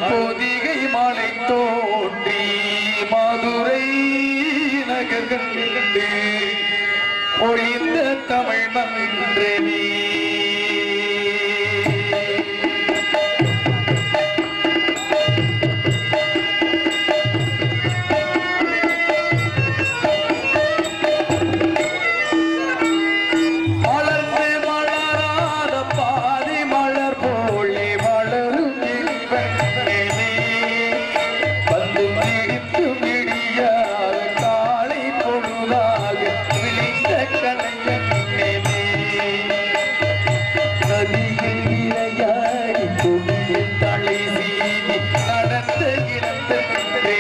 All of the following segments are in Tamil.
பொதிகை மலை தோன்றி மதுரை நகர் கண்டு ஒளிந்த தமிழ் மன்றனே மலர்ந்து மலராத பாதி மலர் போலே மலரும் இன்பங்களே. வந்து பிடித்து விடியாத காலை பொழுதாக விளைந்த கலைஞனே. நதியில் விளையாடி கொடியில் தலை சீவி நடந்த இனத்தே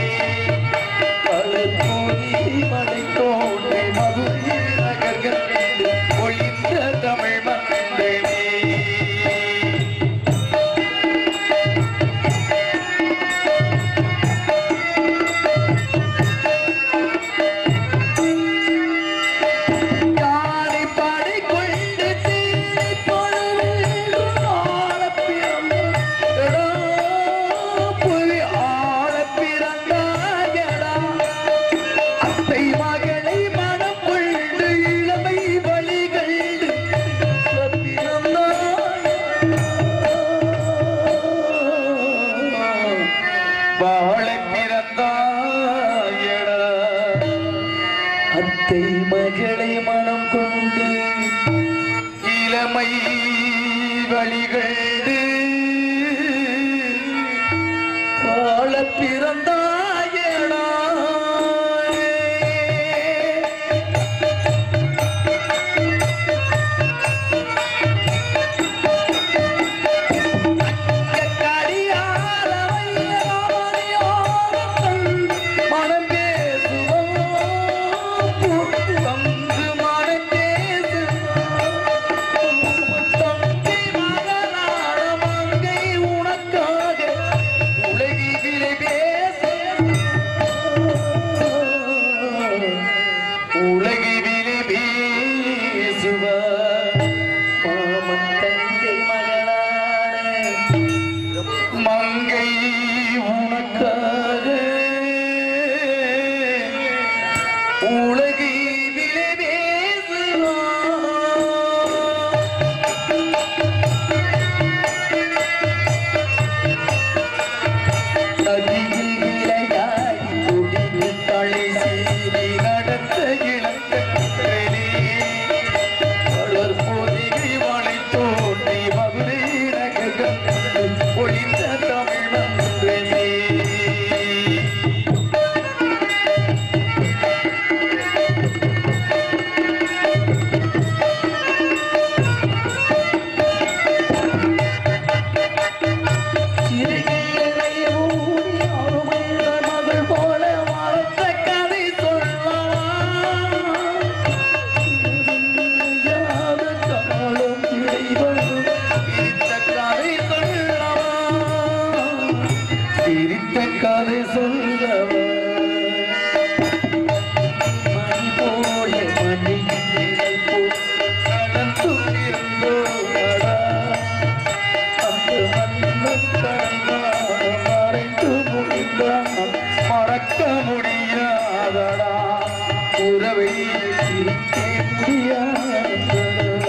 பல பூதி மலை தோன்றி மதுரை நகர்கள் ஒளிந்த தமிழ் மன்றே யானை படை கொண்டு தீனி பொழுது ஆளப் பிறந்தடா, புவி ஆளப் பிறந்தாயடா. அத்தை மகளை மனம் கொண்டு இளமை வழிகள் வாழ பிறந்தாயடா அத்தை மகளை மனம் கொண்டு இளமை வழிகண்டு வாழ பிறந்தாயடா மனம் பேசுவோம் வந்து மனம் பேசுவோம் தம்பி மகனான மங்கை உனக்காக உலகிலே பேச உலகிலே பேசுவ மாமன் தங்கை மகனான மங்கை உனக்காக உலகிலே பேசுவா நதியில் விளையாடி கொடியில் தலை சீறி நடந்த இளங்கன்றே வளர் பொதிகை மலை தோன்றி மதுரை நகர்கள் ஒளிந்த தமிழ் மன்றமே சிறுகைகளை ஊடி அருமைந்த மகள் போல வளர்த்த கதை சொல்லலாம் யாத காலம் இடைவரும் பிரித்த கதை சொல்லவா பிரித்த கதை சொல்லவா மணி போல மணி நிழல் போல் கடந்துயிருந்தோடா அந்த மன்னன் கடந்தால் மறைந்து முடிந்தால் மறக்க முடியாதடா உறவை பிரிக்க முடியாதடா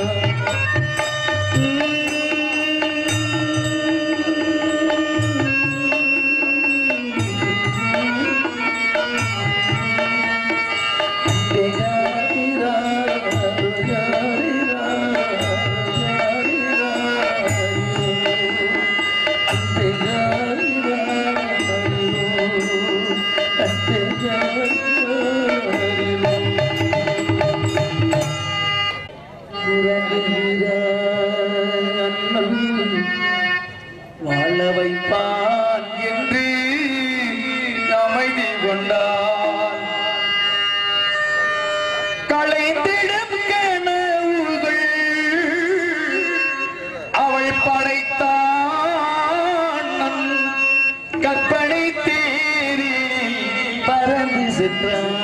வாழ வைப்பான் என்று அமைதி கொண்டான் களைந்திடும் கனவுகள் அவள் படைத்தான் நம் கற்பனை தேரில் பறந்து சென்றான்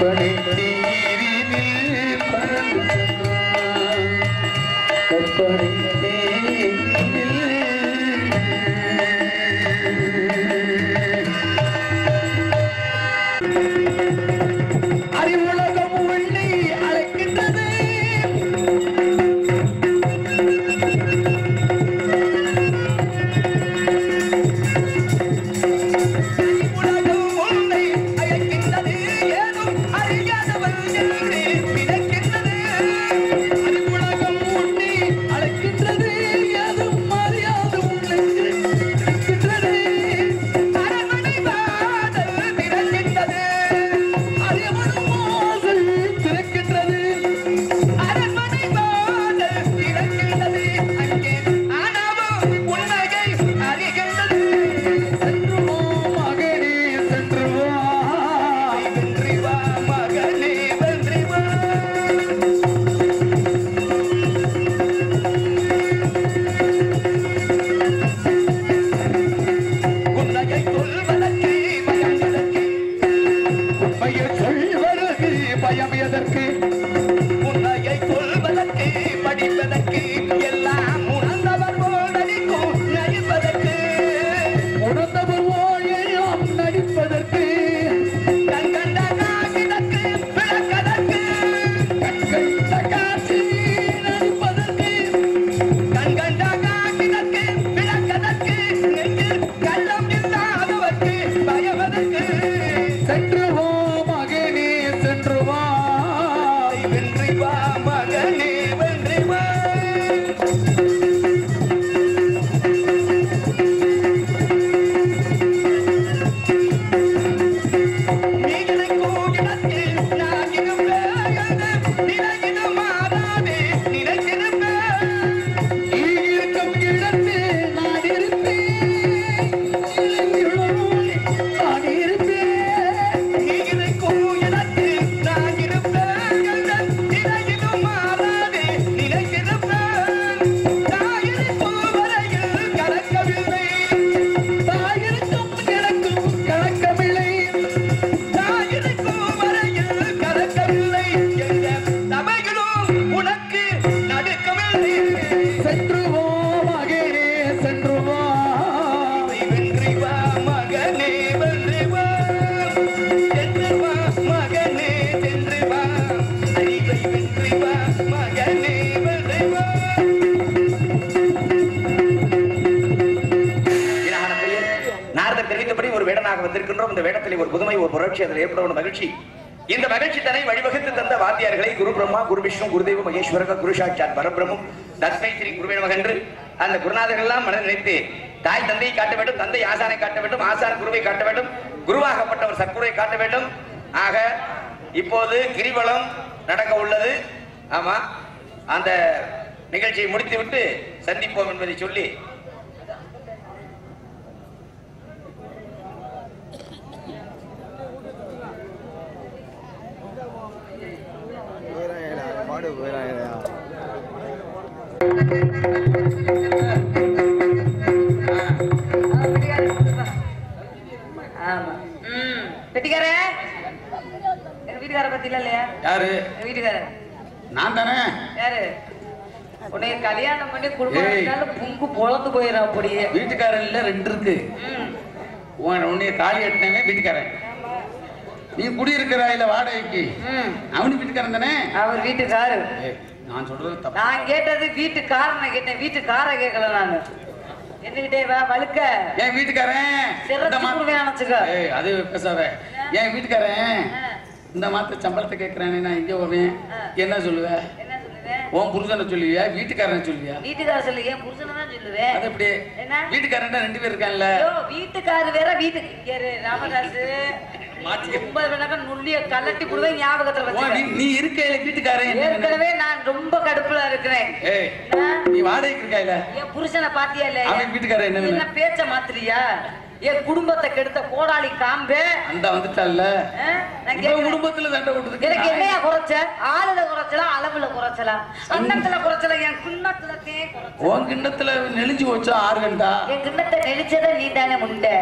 கற்பனை தீரினில் பறந்து சென்றான் கற்பனை தேரினில் அறிவுலகம் உள்ளே அழைக்கின்றது அறிவுலகம் உள்ளே அழைக்கின்றது ஏதும் அறியாதவன் என்று விளக்கின்றது அறிவுலகம் உள்ளே அழைக்கின்றது ஏதும் அறியாத உள்ளே விளக்கின்றது அரண்மனை வாசல் திறக்கின்றது அறிவனும் வாசல் திறக்கின்றது அரண்மனை வாசல் திறக்கின்றது அங்கே ஆனாவும் புன்னகை அறிகின்றது சென்று வா மகனே சென்று வா வென்றி வா மகனே வென்றி வா உன்னையை சொல்வதற்கு பயம் எதற்கு உண்மையை சொல்வதற்கு பயம் எதற்கு உன்னையை சொல்வதற்கு படிப்பதற்கு எல்லாம் உணர்ந்தவர் போல் நடிக்கும் நடிப்பதற்கு உணர்ந்தவர் போல் எல்லாம் நடிப்பதற்கு கண்கண்ட காட்சிதற்கு விளக்கதற்கு கண்கண்ட காட்சி நடிப்பதற்கு கண்கண்ட காட்சிதற்கு விளக்கதற்கு நெஞ்சில் கள்ளம் இல்லாதவர்க்கு பயவதற்கு சென்று வா மகனே சென்று வா வென்றி வா மகனே வென்றி வா நீங்களை கோயிலத்தில் நான் இருப்பேன் நினைக்கிற மாறாதே நினைத்திருப்பேன் நீ இருக்கும் இடத்தில் நான் இருப்பேன் நான் இருப்பேன் நீ இருக்கும் இடத்தில் நான் இருப்பேன் நினைக்கிற மாறாதே நினைத்திருப்பேன் தாயிருக்கும் வரையில் கலக்கவில்லை தாயிருக்கும் எனக்கும் கலக்கவில்லை தாயிருக்கும் வரையில் கலக்கவில்லை என்ற சபைகளும் உனக்கு நடுக்கவில்லை சென்று வா மகனே சென்று வா வென்றி வா மகனே வென்றி வா சென்று வா மகனே சென்று வா அறிவை வென்றி வா மகனே வென்றி வா வீணான பெரியர், நாரதர் தெரிவித்தபடி ஒரு வேடனாக வந்திருக்கின்றோம் இந்த வேடத்திலே ஒரு புதுமை ஒரு புரட்சி அதில் ஏற்பட ஒரு மகிழ்ச்சி இந்த மகிழ்ச்சி தன்னை வழிவகுத்து தந்த வாத்தியார்களை குரு பிரம்மா குரு விஷ்ணு குருதேவ மகேஸ்வரக குரு சாட்சாத் பரபிரமும் தஸ்மை ஸ்ரீ குருவே நமகென்று அந்த குருநாதர்கள் எல்லாம் மனதில் நினைத்து தாய் தந்தையை காட்ட வேண்டும் தந்தை ஆசானை காட்ட வேண்டும் ஆசான் குருவை காட்ட வேண்டும் குருவாகப்பட்டவர் சத்குருவை காட்ட வேண்டும் ஆக இப்போது கிரிவலம் நடக்க உள்ளது ஆமா அந்த நிகழ்ச்சியை முடித்துவிட்டு சந்திப்போம் என்பதை சொல்லி போயிடாங்கடா பாடு போயிடாங்கடா ஆமா ம் பெட்டிக்கார எங்க வீட்டுக்கார பத்தில இல்லையா யாரு எங்க வீட்டுக்கார நான் தானே யாரு உன்னை கல்யாணம் பண்ணி குடும்பம் ஏய். இருந்தாலும் புங்கு பொழந்து போயிடும் அப்படியே வீட்டுக்காரன் இல்ல ரெண்டு இருக்கு ம் உன் உன்னைய தாலி கட்டினவன் வீட்டுக்காரன் நீ குடியிருக்கிறாயில வாடகைக்கு ம் அவனு வீட்டுக்காரன் தானே அவர் வீட்டுக்காரு ஏய், நான் சொல்றது தப்பு நான் கேட்டது வீட்டுக்காரனை கேட்டேன் வீட்டுக்கார கேட்கல நானு என்னகிட்டே வா வழுக்க என் வீட்டுக்காரன் சிரத்து இந்த மா- குடும்பம் நினைச்சுக்க. ஏய் அது பேசாத என் வீட்டுக்காரன் ஆ. இந்த மாத்த சம்பளத்தை கேட்கறானே நான் இங்க வருவேன் ஆ. என்ன சொல்லுவ என்ன சொல்லுவேன் உன் புருஷனை சொல்லுவியா வீட்டுக்காரனை சொல்லுவியா வீட்டுக்கார சொல்லு ஏன் புருஷனை தான் சொல்லுவேன் அது எப்படி என்ன வீட்டுக்காரன் ரெண்டு பேர் இருக்கான்ல ஐயோ வீட்டுக்காரு வேற வீட்டுக்கு இங்க இரு, ராமதாசு மாட்டிக்க. ரொம்ப வேணாக்க நுள்ளிய கலட்டி போடுவேன் ஞாபகத்துல உன் வச்சுக்க வீ- நீ இருக்கையில வீட்டுக்காரன் என்ன வேணும்? ஏற்கனவே நான் ரொம்ப கடுப்புல இருக்கிறேன் ஏய் என்ன? நீ வாடகைக்கு இருக்காயில என் புருஷனை பாத்தியா இல்லையா அவன் வீட்டுக்காரன் என்ன என்ன வேணும்? பேச்ச மாத்திரியா என் குடும்பத்தை கெடுத்த கோடாளி காம்பே அந்த வந்துட்டால ஆ? நான் இவன் கேட்கிறேன். குடும்பத்துல சண்டை போட்டதுக்கு எனக்கு நான் என்னையா குறைச்ச ஆளுல குறைச்சலா அளவுல குறைச்சலா அன்னத்துல குறைச்சல என் குன்னத்துலத்தே குறைச்சல உன் கிண்ணத்துல நெளிஞ்சு போச்சா ஆறு கண்டா என் கிண்ணத்தை நெளிச்சத நீ தானே முண்டை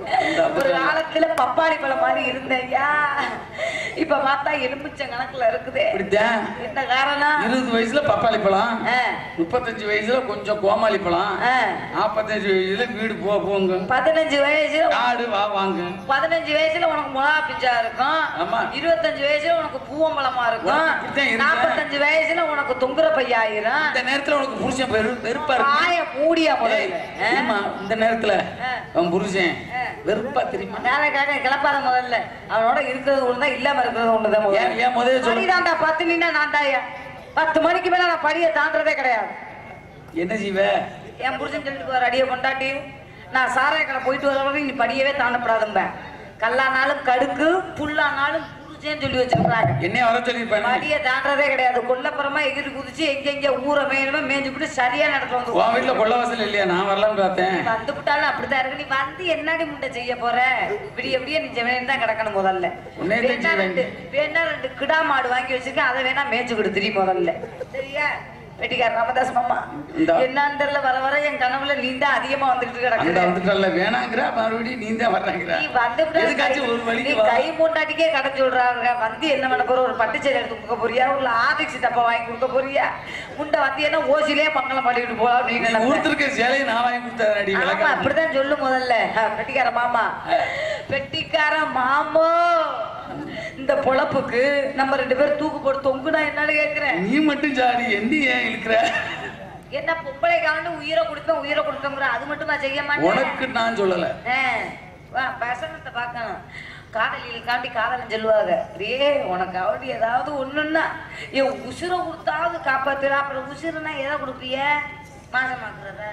ஒரு காலத்துல பப்பாளி பழம் மாதிரி இருந்தையா இப்ப பார்த்தா எலுமிச்ச கணக்குல இருக்குதே இப்படித்தான் என்ன காரணம் இருபது வயசுல பப்பாளி பழம் ஆ, முப்பத்தஞ்சு வயசுல கொஞ்சம் கோமாளி பழம் ஆ. நாற்பத்தஞ்சு வயசுல வீடு போ போங்க பதினஞ்சு வயசுல காடு வா வாங்க பதினஞ்சு வயசுல உனக்கு மிளகா பிஞ்சா இருக்கும் ஆமா. இருபத்தஞ்சு வயசுல உனக்கு பூவம்பழமா இருக்கும் உனக்கு இப்படித்தான் இருக்கு. நாற்பத்தஞ்சு வயசுல உனக்கு தொங்குற பையாயிரும் இந்த நேரத்துல உனக்கு புருஷன் பெரு வெறுப்பா இருக்கு வாய மூடியா முதல்ல ஏய், ஆமா, இந்த நேரத்துல ஆ. அவன் புருஷன் ஆ. வெறுப்பா தெரியுமா வேலைக்காக கிளப்பாத முதல்ல அவனோட இருக்கிறது ஒண்ணுதான் இல்லாம இருக்கிறது ஒண்ணுதான் ஏன் ஏன் முதல்ல சொல்லு படிதான்டா பத்து நின்னா நான் தாயா பத்து மணிக்கு மேல நான் படியை தாண்டறதே கிடையாது என்ன செய்வ என் புருஷன் சொல்லிட்டு போற அடியை கொண்டாட்டி நான் சாராய கடை போயிட்டு வர வரைக்கும் நீ படியவே தாண்டப்படாதும்ப கல்லானாலும் கடுக்கு புல்லானாலும் புருஷன் சொல்லி வச்சிருக்காங்க என்னைய வர சொல்லிருப்பானே படியை தாண்டறதே கிடையாது கொல்லப்புறமா எகிரி குதிச்சு எங்க எங்க ஊரை மேலுமே மேய்ஞ்சு விட்டு சரியா நடத்து வந்து உன் வீட்டுல கொள்ள வாசல் இல்லையா நான் வரலாம்னு பார்த்தேன் வந்து விட்டாலும் அப்படித்தான் இருக்கு நீ வந்து என்னடி முண்டை செய்ய போற விடிய விடிய நீ ஜெவனே தான் கிடக்கணும் முதல்ல உன்னைய தான் வேணா செய்வேன். ரெண்டு வேணா ரெண்டு கிடா மாடு வாங்கி வச்சிருக்கேன் அதை வேணா மேய்ச்சு கொடு திரி முதல்ல சரியா வெட்டிக்கார ராமதாஸ் மாமா இந்தா. என்னன்னு தெரியல வர வர என் கனவுல நீ தான் அதிகமா வந்துட்டு அந்த கிடக்குற வந்துட்டல வேணாங்கிற மறுபடியும் நீ தான் வர்றாங்கிற நீ வந்து விட்டா எதுக்காச்சும் ஒரு கை- வழிக்கு நீ வா. கை மூண்டாட்டிக்கே கடை சொல்றாங்க வந்து என்ன பண்ண போற ஒரு பட்டுச்சேரி எடுத்து கொடுக்க போறியா ஒரு ஆதிக்சி டப்பா வாங்கி கொடுக்க போறியா முண்டை வந்து என்ன ஓசிலே மங்களம் பண்ணிட்டு போலாம் நீ அப்படின்னு கொடுத்துருக்க சேலையை நான் வாங்கி கொடுத்தேன் ஆமா விளக்கம் அப்படிதான் சொல்லு முதல்ல ஆ, பெட்டிக்கார மாமா பெட்டிக்கார மாமோ இந்த பொழப்புக்கு நம்ம ரெண்டு பேரும் தூக்கு போட்டு தொங்குனா என்னன்னு கேக்குறேன் நீ மட்டும் ஜாடி என்ன ஏன் இழுக்கிற என்ன பொம்பளை காண்டு உயிரை கொடுத்தோம் உயிரை கொடுத்தோங்கிற அது மட்டுமா செய்ய மாட்டேன் உனக்கு நான் சொல்லல ஆ, வா பசங்கத்தை பார்க்கணும் காதலியில் காண்டி காதலன் சொல்லுவாங்க ரே உனக்கு அவடி ஏதாவது ஒண்ணுன்னா என் உசுரை கொடுத்தாவது காப்பாத்துற அப்புறம் உசுறுனா எதை கொடுப்பிய மாசமாக்குறதா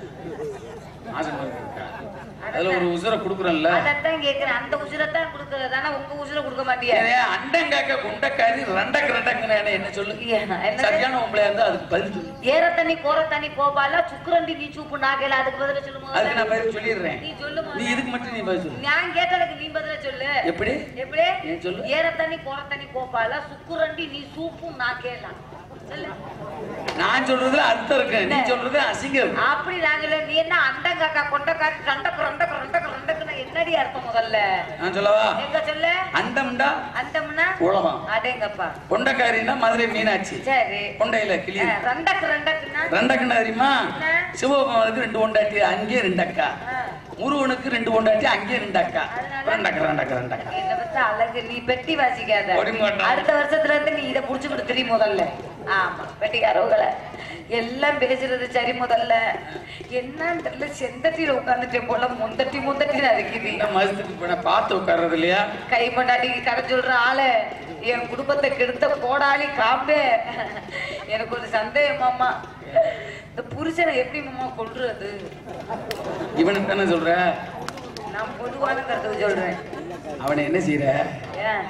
மாசமா இருக்கா அதுல ஒரு உசுரை கொடுக்குறேன்ல அதைத்தான் கேக்குறேன் அந்த உசுரைத்தான் கொடுக்கறது ஆனா உங்க உசுரை கொடுக்க மாட்டியா ஏன் அண்டங்காக்க குண்டக்காரி ரெண்டக்கு ரெண்டக்குன்னு என்ன சொல்லு ஏன்னா, என்ன சரியான உம்பளையா இருந்தா அதுக்கு பதில் சொல்லு ஏற தண்ணி கோர தண்ணி கோபால சுக்குரண்டி நீ சூப்பு நாகேல அதுக்கு பதில சொல்லுங்க அதுக்கு நான் பதில் சொல்லிடுறேன் நீ சொல்லு நீ முதல்ல. இதுக்கு மட்டும் நீ பதில் சொல்லு நான் கேட்டதுக்கு நீ பதில சொல்லு எப்படி எப்படி நீ சொல்லு. ஏற தண்ணி கோர தண்ணி கோபால சுக்குரண்டி நீ சூப்பும் நாகேலாம் சொல்லு நான் சொல்றதுல அர்த்தம் இருக்கு நீ சொல்றது அசிங்கம் இருக்கு. அப்படி நான் சொல்ல நீ என்ன அண்டங்காக்கா கொண்டக்காரி ரெண்டக்கு ரெண்டக்கு ரெண்டக்கு ரெண்டக்கு நான் என்னடி அர்த்தம் முதல்ல நான் சொல்லவா எங்க சொல்லு அண்டம்டா அந்தம்னா உலகம் அடேங்கப்பா கொண்டக்காரின்னா மதுரை மீனாட்சி சரி கொண்டையில கிளி ஆ, ரெண்டக்கு ரெண்டக்குன்னா ரெண்டக்குன்னா தெரியுமா என்ன? சிவபெருமானுக்கு ரெண்டு கொண்டாட்டி அங்கே ரெண்டு அக்கா ஆ. முருகனுக்கு ரெண்டு கொண்டாட்டி அங்கே ரெண்டு அக்கா அதனால? ரெண்டக்கா ரெண்டக்கா ரெண்டக்கா என்னை பத்தி அழகு நீ பெட்டி வாசிக்காத ஓடி மாட்டேன். அடுத்த வருஷத்துல இருந்து நீ இதை புடிச்சுக்கிட்டு திரி முதல்ல ஆமா பெட்டிக்காரவங்களை எல்லாம் பேசுறது சரி முதல்ல என்னன்னு தெரியல செந்தட்டியில உட்காந்துட்டேன் போல முந்தட்டி முந்தட்டி நறுக்குது இந்த மாசத்துக்கு போன பார்த்து உட்கார்றது இல்லையா கை பண்ணாட்டிக்கு கடை சொல்ற ஆளு என் குடும்பத்தை கெடுத்த கோடாளி காம்பே எனக்கு ஒரு சந்தேகம் மாமா இந்த புருஷனை எப்படி மாமா கொள்றது இவனுக்கு தானே சொல்ற நான் பொதுவான கருத்துக்கு சொல்றேன் அவனை என்ன செய்யற ஏன்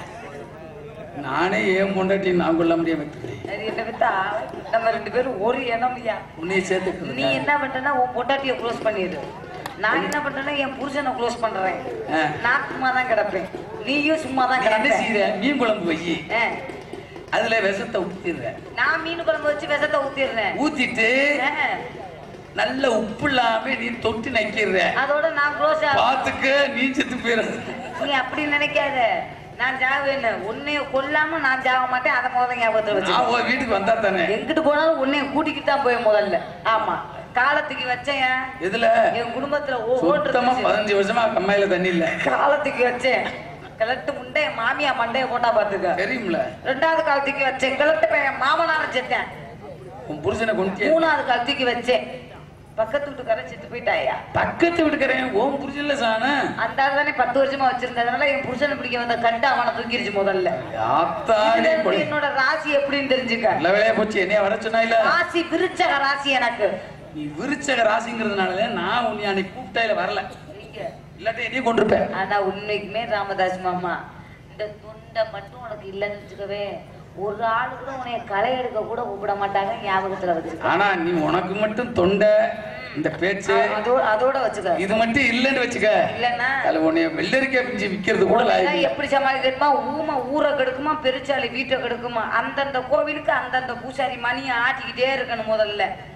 நானே ஏன் பொண்டாட்டி நான் கொள்ள முடியாம இருக்கிறேன் அது என்ன வித்தா நம்ம ரெண்டு பேரும் ஒரு இனம் ஐயா உன்னைய நீ சேர்த்துக்க என்ன பண்றேன்னா உன் பொண்டாட்டிய க்ளோஸ் பண்ணிடு நான் என்ன பண்றேன்னா என் புருஷனை க்ளோஸ் பண்றேன் ஆ. நான் சும்மா தான் கிடப்பேன் நீயும் சும்மா தான் நீ என்ன கிடப்ப செய்யற மீன் குழம்பு வை ஆ. அதுல விஷத்தை ஊத்திடுற நான் மீன் குழம்பு வச்சு விஷத்தை ஊத்திடுறேன் ஊத்திட்டு ஆ. நல்ல உப்பு இல்லாம நீ தொட்டு நக்கிடுற அதோட நான் க்ளோஸ் பாத்துக்க நீ செத்து போயிடுற நீ அப்படி நினைக்காத நான் ஜாவேன்னு உன்னைய கொல்லாம நான் ஜாக மாட்டேன் அதை முதல்ல ஞாபகத்துல வச்சு நான் உன் வீட்டுக்கு வந்தா தானே எங்கிட்டு போனாலும் உன்னைய கூட்டிக்கிட்டு தான் போய் முதல்ல ஆமா காலத்துக்கு வச்சேன் எதுல என் குடும்பத்துல ஓ- ஓட்டு சுத்தமா இருந்துச்சு. பதினஞ்சு வருஷமா கம்மாயில தண்ணி இல்ல காலத்துக்கு வச்சேன் கிழட்டு முண்டை என் மாமியா மண்டைய போட்டா பாத்துக்க தெரியும்ல ரெண்டாவது காலத்துக்கு வச்சேன் கிழட்டு பையன் மாமனார செத்தேன் உன் புருஷனை கொண்டு மூணாவது காலத்துக்கு வச்சேன் பக்கத்து வீட்டுக்காரன் செத்து போயிட்டாயா பக்கத்து வீட்டுக்காரன் ஓம் புருஷன்ல சாண அந்த ஆள் தானே பத்து வருஷமா வச்சிருந்ததுனால என் புருஷனை பிடிக்க வந்த கண்டு அவனை தூக்கிருச்சு முதல்ல ஆத்தாடி இதுல இருந்து கொலை. என்னோட ராசி எப்படின்னு தெரிஞ்சுக்க நல்ல வேலையா போச்சு என்னைய வர சொன்னா இல்ல ராசி விருச்சக ராசி எனக்கு நீ விருச்சக ராசிங்கிறதுனால நான் உன்னை அன்னைக்கு கூப்பிட்டாயில வரல நீங்க இல்லாட்டி என்னையும் கொண்டிருப்பேன் ஆனா உண்மைக்குமே ராமதாஸ் மாமா இந்த துண்டை மட்டும் உனக்கு இல்லைன்னு வச்சுக்கவே ஒரு ஆளு கூட உன்னைய களை எடுக்க கூட கூப்பிட மாட்டாங்க ஞாபகத்துல வச்சுக்க ஆனா நீ உனக்கு மட்டும் தொண்டை இந்த பேச்சு அதோட அதோட வச்சுக்க இது மட்டும் இல்லைன்னு வச்சுக்க இல்லன்னா அதுல உன்னைய வெள்ளரிக்காய் பிஞ்சு விக்கிறது கூட உன்னையெல்லாம் லாய்க்கு எப்படி சமாளிக்கணுமா ஊமை ஊரை கெடுக்குமா பெருச்சாலி வீட்டை கெடுக்குமா அந்தந்த கோவிலுக்கு அந்தந்த பூசாரி மணியை ஆட்டிக்கிட்டே இருக்கணும் முதல்ல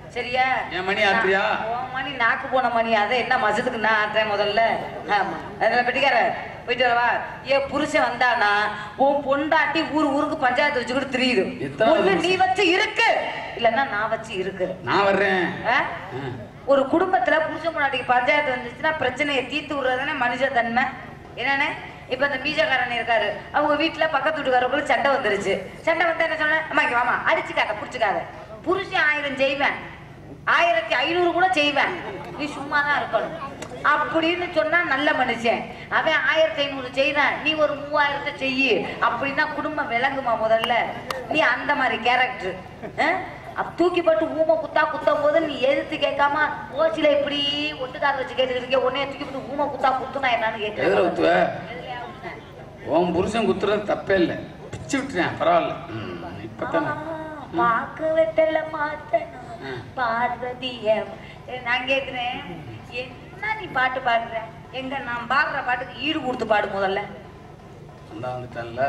சரியா என் மணி ஆட்டுறியா? உன் மணி நாக்கு போன மணி அதை என்ன மசத்துக்கு நான் ஆட்டுறேன் முதல்ல ஆமா அதில் பெட்டிக்கார போயிட்டு வரவா என் புருஷன் வந்தானா உன் பொண்டாட்டி ஊர் ஊருக்கு பஞ்சாயத்து வச்சுக்கிட்டு தெரியுது எத்தனை ஒண்ணு வருஷம்? நீ வச்சு இருக்கு இல்லன்னா நான் வச்சு இருக்கிறேன் நான் வர்றேன் ஆ? ஆ. ஒரு குடும்பத்துல புருஷன் முன்னாடிக்கு பஞ்சாயத்து வந்துச்சுன்னா பிரச்சனையை தீர்த்து விடுறதுதானே மனுஷ தன்மை என்னன்னு இப்ப இந்த பீஜக்காரன் இருக்காரு அவங்க வீட்டுல பக்கத்து வீட்டுக்காரங்களும் சண்டை வந்துருச்சு சண்டை வந்து என்ன சொன்ன அம்மா இங்க வாமா அடிச்சுக்காத புடிச்சுக்காத புருஷன் ஆயிரம் செய்வேன் ஆயிரத்தி ஐநூறு கூட செய்வேன் நீ சும்மா தான் இருக்கணும் அப்படின்னு சொன்னா நல்ல மனுஷன் அவன் ஆயிரத்தி ஐநூறு செய்யறான் நீ ஒரு மூவாயிரத்தை செய்யி அப்படின்னா குடும்பம் விளங்குமா முதல்ல நீ அந்த மாதிரி கேரக்டர் தூக்கி போட்டு ஊமை குத்தா குத்தும் போது நீ எதிர்த்து கேட்காம ஓச்சில இப்படி ஒட்டுக்கார வச்சு கேட்டுக்கிட்டு இருக்கே உடனே தூக்கி போட்டு ஊமை குத்தா குத்துனா என்னன்னு எதுல கேட்கிறேன் ஊத்துவ உன் புருஷன் குத்துறது தப்பே இல்லை பிச்சு விட்டுறேன் பரவாயில்ல ம், இப்பத்தானே பாக்கு வெத்தல மாத்தணும் ஆ. பார்வதியம் ஏ, நான் கேக்குறேன் என்ன நீ பாட்டு பாடுற எங்க நான் பாடுற பாட்டுக்கு ஈடு கொடுத்து பாடு முதல்ல அந்த வந்துட்டான்ல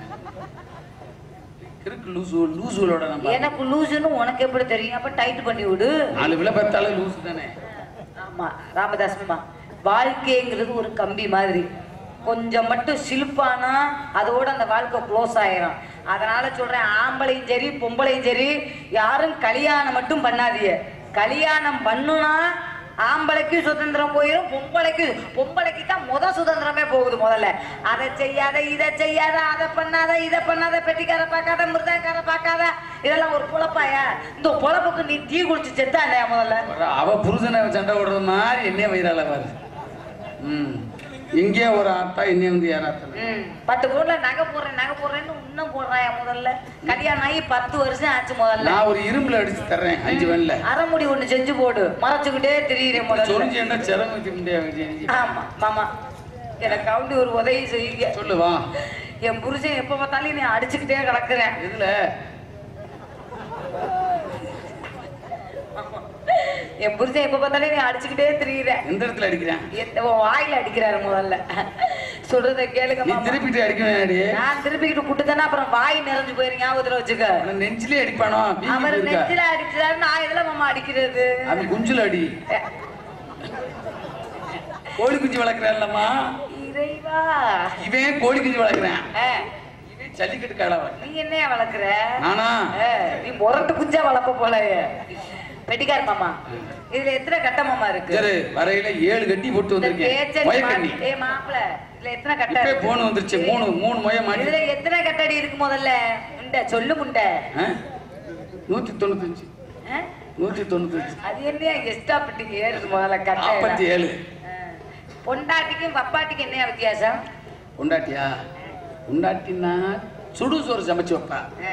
கிறுக்கு லூசு லூசுகளோட நம்ம எனக்கு லூசுன்னு உனக்கு எப்படி தெரியும் அப்ப டைட் பண்ணி விடு நாலு விலை பார்த்தாலும் லூசு தானே ஆமா ராமதாஸ்மா வாழ்க்கைங்கிறது ஒரு கம்பி மாதிரி கொஞ்சம் மட்டும் சிலுப்பானா அதோட அந்த வாழ்க்கை க்ளோஸ் ஆயிரும் அதனால சொல்றேன் ஆம்பளையும் சரி பொம்பளையும் சரி யாரும் கல்யாணம் மட்டும் பண்ணாதீங்க கல்யாணம் பண்ணுனா ஆம்பளைக்கு சுதந்திரம் போயிடும் பொம்பளைக்கு பொம்பளைக்கு தான் முத சுதந்திரமே போகுது முதல்ல அதை செய்யாத இதை செய்யாத அதை பண்ணாத இதை பண்ணாத பெட்டிக்கார பார்க்காத மிருதங்கார பார்க்காத இதெல்லாம் ஒரு பொழப்பாயா இந்த பொழப்புக்கு நீ டீ குடிச்சு செத்தா இல்லையா முதல்ல வர அவ புருஷனை சண்டை விடுறது மாதிரி என்னைய வயிறால பாரு ம் இங்கே ஒரு ஆத்தா என்னைய வந்து ஏறாத்தன ம், பத்து பவுன்ல நகை போடுறேன் நகை போடுறேன்னு இன்னும் போடுறாயா முதல்ல கல்யாணம் ஆகி பத்து வருஷம் ஆச்சு முதல்ல நான் ஒரு இரும்புல அடிச்சு தர்றேன் அஞ்சு வெண்ல அரைமுடி ஒண்ணு செஞ்சு போடு மறைச்சுக்கிட்டே தெரியுறேன் முதல்ல சொரிஞ்சேன்டா சிரமம் வைக்க முடியாது ஆமா மாமா எனக்கு கவுண்டி ஒரு உதவி செய்யுங்க சொல்லு வா என் புருஷன் எப்ப பார்த்தாலும் நீ அடிச்சுக்கிட்டே கிடக்குறேன் எதுல என் புருஷன் எப்ப பார்த்தாலும் நீ அடிச்சுக்கிட்டே தெரியுறேன் எந்த இடத்துல அடிக்கிறேன் எத்த- உன் வாயில அடிக்கிறாரு முதல்ல சொல்றத கேளுங்க நீ மாமா திருப்பிட்டு அடிக்கணும் நான் திருப்பிக்கிட்டு குட்டுதானே அப்புறம் வாய் நிறைஞ்சு போயிரு ஞாபகத்துல வச்சுக்க நெஞ்சிலே அடிப்பானோ பிபி அவர் இருக்கா நெத்தில அடிச்சாரு நான் எதுல மாமா அடிக்கிறது அவன் குஞ்சுல அடி கோழி குஞ்சு வளர்க்குறான்லம்மா இறைவா இவன் கோழி குஞ்சு வளர்க்குறான் ஆ, இவன் ஜல்லிக்கட்டு காடா நீ என்னையா வளர்க்குற நானா ஆ, நீ முரட்டு குஞ்சா வளர்ப்ப போல பெட்டிக்கார் மாமா இதுல எத்தனை கட்ட மாமா இருக்கு சரி வரையில ஏழு கட்டி போட்டு இந்த வந்திருக்கேன் பேச்சடி மொயக்கண்ணி மா- ஏய் மாப்பிள இதுல எத்தனை கட்ட இப்பே இருக்கு? போன் வந்துருச்சு மூணு மூணு மொய மாட்டி இதுல எத்தனை கட்டடி இருக்கு முதல்ல முண்டை சொல்லு முண்டை ஆ? நூத்தி தொண்ணூத்தஞ்சு ஆ? நூத்தி தொண்ணூத்தஞ்சு அது என்னையா எஸ்டா பெட்டிக்கு ஏறுது முதல்ல கட்ட நாற்பத்தி ஏழு பொண்டாட்டிக்கும் பப்பாட்டிக்கும் என்னையா வித்தியாசம் உண்டாட்டியா உண்டாட்டினா சுடு சோறு சமைச்சு வைப்பா ஆ.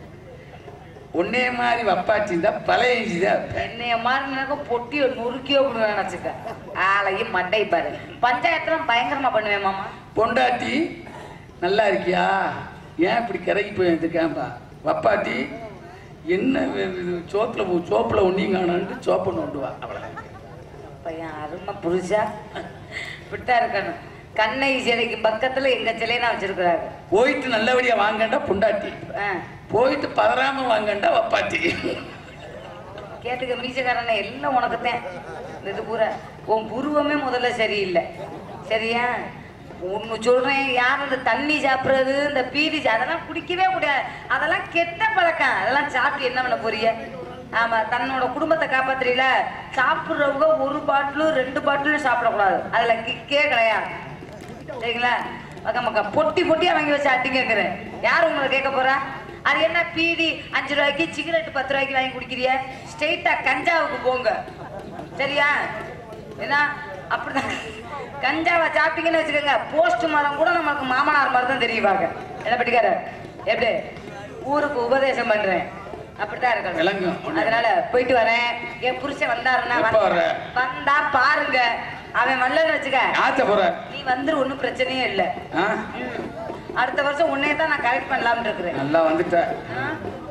உன்னே மாதிரி வப்பாச்சி இருந்தா பழைய இஞ்சி தான் என்னைய மாதிரி எனக்கு பொட்டிய நுறுக்கியோ விடுவேன் நினைச்சுக்க ஆளையும் மண்டை பாரு பஞ்சாயத்துல பயங்கரமா பண்ணுவேன் மாமா பொண்டாட்டி நல்லா இருக்கியா ஏன் இப்படி கிறக்கி போய் வந்துருக்கேன்பா வப்பாட்டி என்ன வே- இது சோத்துல போ- சோப்புல ஒன்றையும் காணான்ட்டு சோப்பை நோண்டு வா அவ்வளோ பையன் அருமை புருஷா இப்படித்தான் இருக்கணும் கண்ணை சிலைக்கு பக்கத்துல எங்க சிலையை நான் வச்சிருக்கிறாரு போயிட்டு நல்லபடியா வாங்கண்டா பொண்டாட்டி ஆ. போயிட்டு பதறாம வாங்கண்டா வப்பாட்டி கேட்டுக்க மீசக்காரனே எல்லாம் உனக்குத்தான் இந்த இது பூரா உன் புருவமே முதல்ல சரியில்லை சரியா ஒன்று சொல்றேன் யார் இந்த தண்ணி சாப்பிட்றது இந்த பீடி சா- அதெல்லாம் குடிக்கவே கூடாது அதெல்லாம் கெட்ட பழக்கம் அதெல்லாம் சாப்பிட்டு என்ன பண்ண போறீங்க ஆமா தன்னோட குடும்பத்தை காப்பாத்துறீல சாப்பிட்றவங்க ஒரு பாட்டிலும் ரெண்டு பாட்டிலும் சாப்பிடக்கூடாது அதுல கிக்கே கிடையாது சரிங்களா மக்க மக்கா பொட்டி பொட்டியா வாங்கி வச்சு அட்டி கேட்குறேன் யார் உங்களை கேட்க போறா அது என்ன பீடி அஞ்சு ரூபாய்க்கு சிகரெட் பத்து ரூபாய்க்கு வாங்கி குடிக்கிறிய ஸ்ட்ரெயிட்டா கஞ்சாவுக்கு போங்க சரியா என்ன அப்படிதான் கஞ்சாவை சாப்பிட்டீங்கன்னு வச்சுக்கோங்க போஸ்ட் மரம் கூட நமக்கு மாமனார் மாதிரி தான் தெரியுவாங்க என்ன பண்ணிக்காரு எப்படி ஊருக்கு உபதேசம் பண்றேன் அப்படித்தான் இருக்கணும் விளங்கும். அதனால போயிட்டு வரேன் என் புருஷன் வந்தாருன்னா எப்ப வர்ற? வந்தா பாருங்க அவன் வரலன்னு வச்சுக்க ஆத்த போற நீ வந்துரு ஒன்றும் பிரச்சனையே இல்லை ஆ? அடுத்த வருஷம் உன்னைய தான் நான் கரெக்ட் பண்ணலாம்னு இருக்கிறேன் நல்லா வந்துட்ட ஆ?